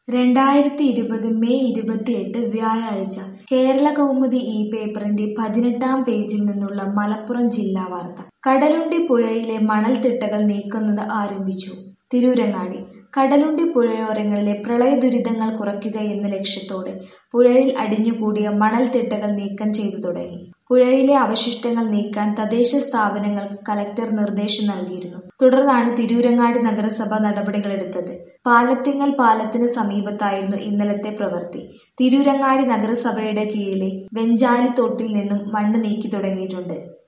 രണ്ടായിരത്തി ഇരുപത് മെയ് ഇരുപത്തിയെട്ട് വ്യാഴാഴ്ച കേരള കൗമുദി ഈ പേപ്പറിന്റെ പതിനെട്ടാം പേജിൽ നിന്നുള്ള മലപ്പുറം ജില്ലാ വാർത്ത കടലുണ്ടി പുഴയിലെ മണൽത്തിട്ടകൾ നീക്കുന്നത് ആരംഭിച്ചു തിരൂരങ്ങാടി കടലുണ്ടി പുഴയോരങ്ങളിലെ പ്രളയദുരിതങ്ങൾ കുറയ്ക്കുക എന്ന ലക്ഷ്യത്തോടെ പുഴയിൽ അടിഞ്ഞുകൂടിയ മണൽത്തിട്ടകൾ നീക്കം ചെയ്തു തുടങ്ങി പുഴയിലെ അവശിഷ്ടങ്ങൾ നീക്കാൻ തദ്ദേശ സ്ഥാപനങ്ങൾക്ക് കലക്ടർ നിർദ്ദേശം നൽകിയിരുന്നു തുടർന്നാണ് തിരൂരങ്ങാടി നഗരസഭ നടപടികളെടുത്തത് പാലത്തിങ്ങൽ പാലത്തിന് സമീപത്തായിരുന്നു ഇന്നലത്തെ പ്രവൃത്തി തിരൂരങ്ങാടി നഗരസഭയുടെ കീഴിലെ വെഞ്ചാലിത്തോട്ടിൽ നിന്നും മണ്ണ് നീക്കി തുടങ്ങിയിട്ടുണ്ട്